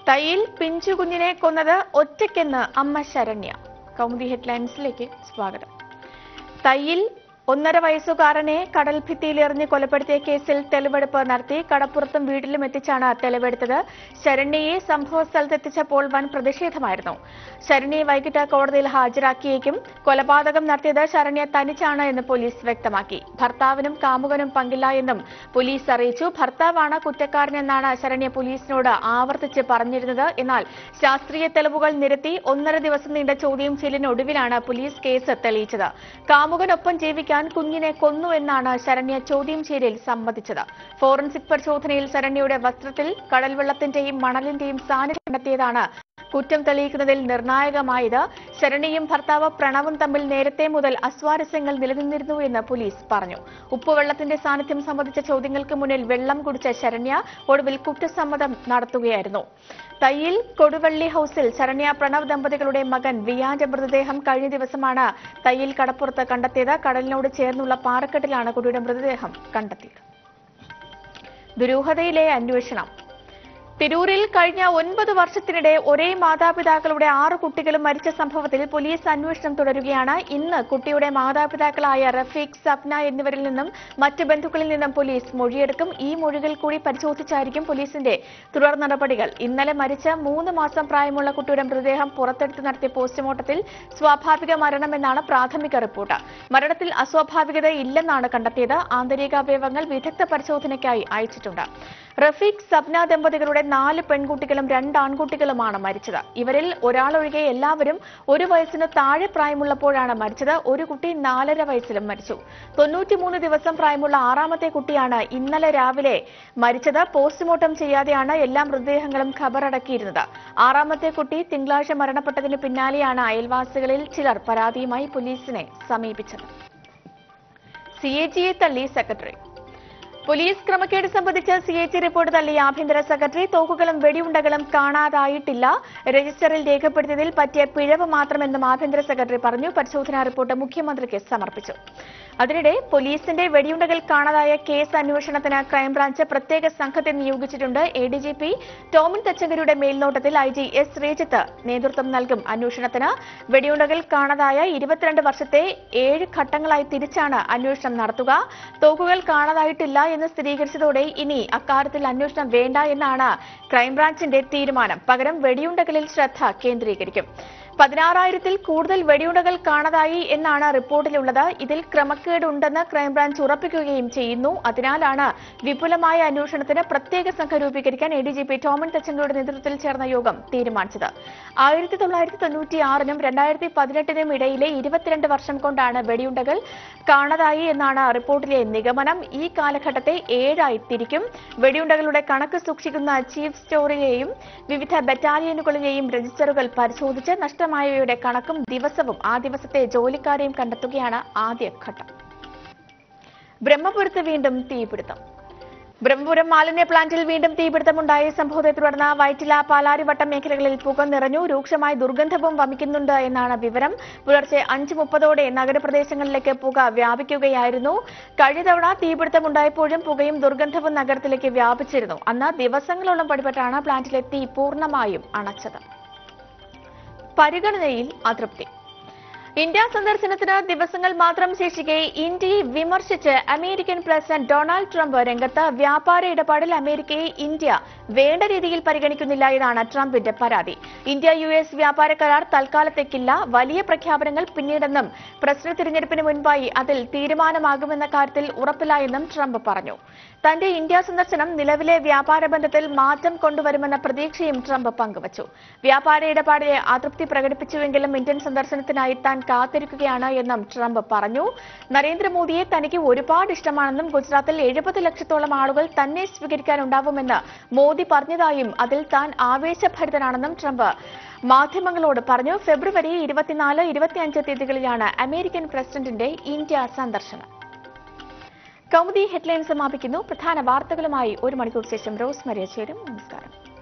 തയ്യിൽ പിഞ്ചുകുഞ്ഞിനെ കൊന്നത് ഒറ്റയ്ക്കെന്ന് അമ്മ ശരണ്യ കൗമുദി ഹെഡ്ലൈൻസിലേക്ക് സ്വാഗതം തയ്യിൽ ഒന്നര വയസ്സുകാരനെ കടൽ ഭിത്തിയിലെറിഞ്ഞ് കൊലപ്പെടുത്തിയ കേസിൽ തെളിവെടുപ്പ് നടത്തി കടപ്പുറത്തും വീട്ടിലും എത്തിച്ചാണ് തെളിവെടുത്തത് ശരണ്യയെ സംഭവ സ്ഥലത്തെത്തിച്ചപ്പോൾ വൻ പ്രതിഷേധമായിരുന്നു ശരണ്യയെ വൈകിട്ട് കോടതിയിൽ ഹാജരാക്കിയേക്കും കൊലപാതകം നടത്തിയത് ശരണ്യ തനിച്ചാണ് എന്ന് പോലീസ് വ്യക്തമാക്കി ഭർത്താവിനും കാമുകനും പങ്കില്ല എന്നും പോലീസ് അറിയിച്ചു ഭർത്താവാണ് കുറ്റക്കാരനെന്നാണ് ശരണ്യ പോലീസിനോട് ആവർത്തിച്ച് പറഞ്ഞിരുന്നത് എന്നാൽ ശാസ്ത്രീയ തെളിവുകൾ നിരത്തി ഒന്നര ദിവസം നീണ്ട ചോദ്യം ചെയ്യലിനൊടുവിലാണ് പോലീസ് കേസ് തെളിയിച്ചത് കാമുകനൊപ്പം ജീവിക്കാൻ കുഞ്ഞിനെ കൊന്നു എന്നാണ് ശരണ്യ ചോദ്യം ചെയ്യലിൽ സമ്മതിച്ചത് ഫോറൻസിക് പരിശോധനയിൽ ശരണ്യയുടെ വസ്ത്രത്തിൽ കടൽവെള്ളത്തിന്റെയും മണലിന്റെയും സാന്നിധ്യം കണ്ടെത്തിയതാണ് കുറ്റം തെളിയിക്കുന്നതിൽ നിർണായകമായത് ശരണ്യയും ഭർത്താവ് പ്രണവും തമ്മിൽ നേരത്തെ മുതൽ അസ്വാരസ്യങ്ങൾ നിലനിന്നിരുന്നു എന്ന് പോലീസ് പറഞ്ഞു ഉപ്പുവെള്ളത്തിന്റെ സാന്നിധ്യം സംബന്ധിച്ച ചോദ്യങ്ങൾക്ക് മുന്നിൽ വെള്ളം കുടിച്ച ശരണ്യ ഒടുവിൽ കുറ്റസമ്മതം നടത്തുകയായിരുന്നു തയ്യിൽ കൊടുവള്ളി ഹൌസിൽ ശരണ്യ പ്രണവ് ദമ്പതികളുടെ മകൻ വിയാന്റെ മൃതദേഹം കഴിഞ്ഞ ദിവസമാണ് തയ്യിൽ കടപ്പുറത്ത് കണ്ടെത്തിയത് കടലിനോട് ചേർന്നുള്ള പാറക്കെട്ടിലാണ് കുട്ടിയുടെ മൃതദേഹം കണ്ടെത്തിയത് ദുരൂഹതയിലെ അന്വേഷണം തിരൂരിൽ കഴിഞ്ഞ ഒൻപത് വർഷത്തിനിടെ ഒരേ മാതാപിതാക്കളുടെ ആറ് കുട്ടികളും മരിച്ച സംഭവത്തിൽ പോലീസ് അന്വേഷണം തുടരുകയാണ് ഇന്ന് കുട്ടിയുടെ മാതാപിതാക്കളായ റഫീഖ് സപ്ന എന്നിവരിൽ നിന്നും മറ്റ് ബന്ധുക്കളിൽ നിന്നും പോലീസ് മൊഴിയെടുക്കും ഈ മൊഴികൾ കൂടി പരിശോധിച്ചായിരിക്കും പോലീസിന്റെ തുടർ നടപടികൾ ഇന്നലെ മരിച്ച മൂന്ന് മാസം പ്രായമുള്ള കുട്ടിയുടെ മൃതദേഹം പുറത്തെടുത്ത് നടത്തിയ പോസ്റ്റ്മോർട്ടത്തിൽ സ്വാഭാവിക മരണമെന്നാണ് പ്രാഥമിക റിപ്പോർട്ട് മരണത്തിൽ അസ്വാഭാവികത ഇല്ലെന്നാണ് കണ്ടെത്തിയത് ആന്തരിക അവയവങ്ങൾ വിദഗ്ധ പരിശോധനയ്ക്കായി അയച്ചിട്ടുണ്ട് റഫീഖ് സബ്ന ദമ്പതികളുടെ നാല് പെൺകുട്ടികളും രണ്ട് ആൺകുട്ടികളുമാണ് മരിച്ചത് ഇവരിൽ ഒരാളൊഴികെ എല്ലാവരും ഒരു വയസ്സിന് താഴെ പ്രായമുള്ളപ്പോഴാണ് മരിച്ചത് ഒരു കുട്ടി നാലര വയസ്സിലും മരിച്ചു തൊണ്ണൂറ്റിമൂന്ന് ദിവസം പ്രായമുള്ള ആറാമത്തെ കുട്ടിയാണ് ഇന്നലെ രാവിലെ മരിച്ചത് പോസ്റ്റ്മോർട്ടം ചെയ്യാതെയാണ് എല്ലാ മൃതദേഹങ്ങളും ഖബറടക്കിയിരുന്നത് ആറാമത്തെ കുട്ടി തിങ്കളാഴ്ച മരണപ്പെട്ടതിന് പിന്നാലെയാണ് അയൽവാസികളിൽ ചിലർ പരാതിയുമായി പോലീസിനെ സമീപിച്ചത് സി എ ജിയെ തള്ളി സെക്രട്ടറി പോലീസ് ക്രമക്കേട് സംബന്ധിച്ച് സി എ ജി റിപ്പോർട്ട് തള്ളിയ ആഭ്യന്തര സെക്രട്ടറി തോക്കുകളും വെടിയുണ്ടകളും കാണാതായിട്ടില്ല രജിസ്റ്ററിൽ രേഖപ്പെടുത്തിയതിൽ പറ്റിയ പിഴവ് മാത്രമെന്നും ആഭ്യന്തര സെക്രട്ടറി പറഞ്ഞു പരിശോധനാ റിപ്പോർട്ട് മുഖ്യമന്ത്രിക്ക് സമർപ്പിച്ചു അതിനിടെ പോലീസിന്റെ വെടിയുണ്ടകൾ കാണാതായ കേസ് അന്വേഷണത്തിന് ക്രൈംബ്രാഞ്ച് പ്രത്യേക സംഘത്തെ നിയോഗിച്ചിട്ടുണ്ട് A D G P Tomin തച്ചങ്കരിയുടെ മേൽനോട്ടത്തിൽ ഐ ജി എസ് ശ്രീജിത്ത് നേതൃത്വം നൽകും അന്വേഷണത്തിന് വെടിയുണ്ടകൾ കാണാതായ ഇരുപത്തിരണ്ട് വർഷത്തെ ഏഴ് ഘട്ടങ്ങളായി തിരിച്ചാണ് അന്വേഷണം നടത്തുക തോക്കുകൾ കാണാതായിട്ടില്ല എന്ന് സ്ഥിരീകരിച്ചതോടെ ഇനി അക്കാര്യത്തിൽ അന്വേഷണം വേണ്ട എന്നാണ് ക്രൈംബ്രാഞ്ചിന്റെ തീരുമാനം പകരം വെടിയുണ്ടകളിൽ ശ്രദ്ധ കേന്ദ്രീകരിക്കും പതിനാറായിരത്തിൽ കൂടുതൽ വെടിയുണ്ടകൾ കാണാതായി എന്നാണ് റിപ്പോർട്ടിലുള്ളത് ഇതിൽ ക്രമക്കേടുണ്ടെന്ന് ക്രൈംബ്രാഞ്ച് ഉറപ്പിക്കുകയും ചെയ്യുന്നു അതിനാലാണ് വിപുലമായ അന്വേഷണത്തിന് പ്രത്യേക സംഘം രൂപീകരിക്കാൻ A D G P Tomin തച്ചങ്കയുടെ നേതൃത്വത്തിൽ ചേർന്ന യോഗം തീരുമാനിച്ചത് ആയിരത്തി തൊള്ളായിരത്തി തൊണ്ണൂറ്റി ആറിനും രണ്ടായിരത്തി പതിനെട്ടിനും ഇടയിലെ ഇരുപത്തിരണ്ട് വർഷം കൊണ്ടാണ് വെടിയുണ്ടകൾ കാണാതായി എന്നാണ് റിപ്പോർട്ടിലെ നിഗമനം ഈ കാലഘട്ടത്തെ ഏഴായി തിരിക്കും വെടിയുണ്ടകളുടെ കണക്ക് സൂക്ഷിക്കുന്ന ചീഫ് സ്റ്റോറിലെയും വിവിധ ബറ്റാലിയനുകളിലെയും രജിസ്റ്ററുകൾ പരിശോധിച്ച് നഷ്ടമായവയുടെ കണക്കും ദിവസവും ആ ദിവസത്തെ ജോലിക്കാരെയും കണ്ടെത്തുകയാണ് ആദ്യഘട്ടം ബ്രഹ്മപുരത്ത് വീണ്ടും തീപിടുത്തം ബ്രഹ്മപുരം മാലിന്യ പ്ലാന്റിൽ വീണ്ടും തീപിടുത്തമുണ്ടായ സംഭവത്തെ തുടർന്ന് വൈറ്റില പാലാരിവട്ടം മേഖലകളിൽ പുക നിറഞ്ഞു രൂക്ഷമായ ദുർഗന്ധവും വമിക്കുന്നുണ്ട് എന്നാണ് വിവരം പുലർച്ചെ അഞ്ച് മുപ്പതോടെ നഗരപ്രദേശങ്ങളിലേക്ക് പുക വ്യാപിക്കുകയായിരുന്നു കഴിഞ്ഞ തവണ തീപിടുത്തമുണ്ടായപ്പോഴും പുകയും ദുർഗന്ധവും നഗരത്തിലേക്ക് വ്യാപിച്ചിരുന്നു അന്ന് ദിവസങ്ങളോളം പടിപെട്ടാണ് പ്ലാന്റിലെ തീ പൂർണ്ണമായും അണച്ചത് പരിഗണനയിൽ അതൃപ്തി ഇന്ത്യ സന്ദർശനത്തിന് ദിവസങ്ങൾ മാത്രം ശേഷിക്കെ ഇന്ത്യയെ വിമർശിച്ച് അമേരിക്കൻ പ്രസിഡന്റ് ഡൊണാൾഡ് ട്രംപ് രംഗത്ത് വ്യാപാര ഇടപാടിൽ അമേരിക്കയെ ഇന്ത്യ വേണ്ട രീതിയിൽ പരിഗണിക്കുന്നില്ല എന്നാണ് ട്രംപിന്റെ പരാതി ഇന്ത്യ യു എസ് വ്യാപാര കരാർ തൽക്കാലത്തേക്കില്ല വലിയ പ്രഖ്യാപനങ്ങൾ പിന്നീടെന്നും പ്രസിഡന്റ് തിരഞ്ഞെടുപ്പിന് മുൻപായി അതിൽ തീരുമാനമാകുമെന്ന കാര്യത്തിൽ ഉറപ്പില്ല എന്നും ട്രംപ് പറഞ്ഞു തന്റെ ഇന്ത്യ സന്ദർശനം നിലവിലെ വ്യാപാര ബന്ധത്തിൽ മാറ്റം കൊണ്ടുവരുമെന്ന പ്രതീക്ഷയും ട്രംപ് പങ്കുവച്ചു വ്യാപാര ഇടപാടിലെ അതൃപ്തി പ്രകടിപ്പിച്ചുവെങ്കിലും ഇന്ത്യൻ സന്ദർശനത്തിനായി താൻ കാത്തിരിക്കുകയാണ് എന്നും ട്രംപ് പറഞ്ഞു നരേന്ദ്രമോദിയെ തനിക്ക് ഒരുപാട് ഇഷ്ടമാണെന്നും ഗുജറാത്തിൽ എഴുപത് ലക്ഷത്തോളം ആളുകൾ തന്നെ സ്വീകരിക്കാനുണ്ടാവുമെന്ന് മോദി പറഞ്ഞതായും അതിൽ താൻ ആവേശഭരിതനാണെന്നും ട്രംപ് മാധ്യമങ്ങളോട് പറഞ്ഞു ഫെബ്രുവരി ഇരുപത്തിനാല് ഇരുപത്തിയഞ്ച് തീയതികളിലാണ് അമേരിക്കൻ പ്രസിഡന്റിന്റെ ഇന്ത്യ സന്ദർശനം കൗമുദി ഹെഡ്ലൈൻ സമാപിക്കുന്നു പ്രധാന വാർത്തകളുമായി ഒരു മണിക്കൂർ ശേഷം റോസ് മരിയ ചേരും നമസ്കാരം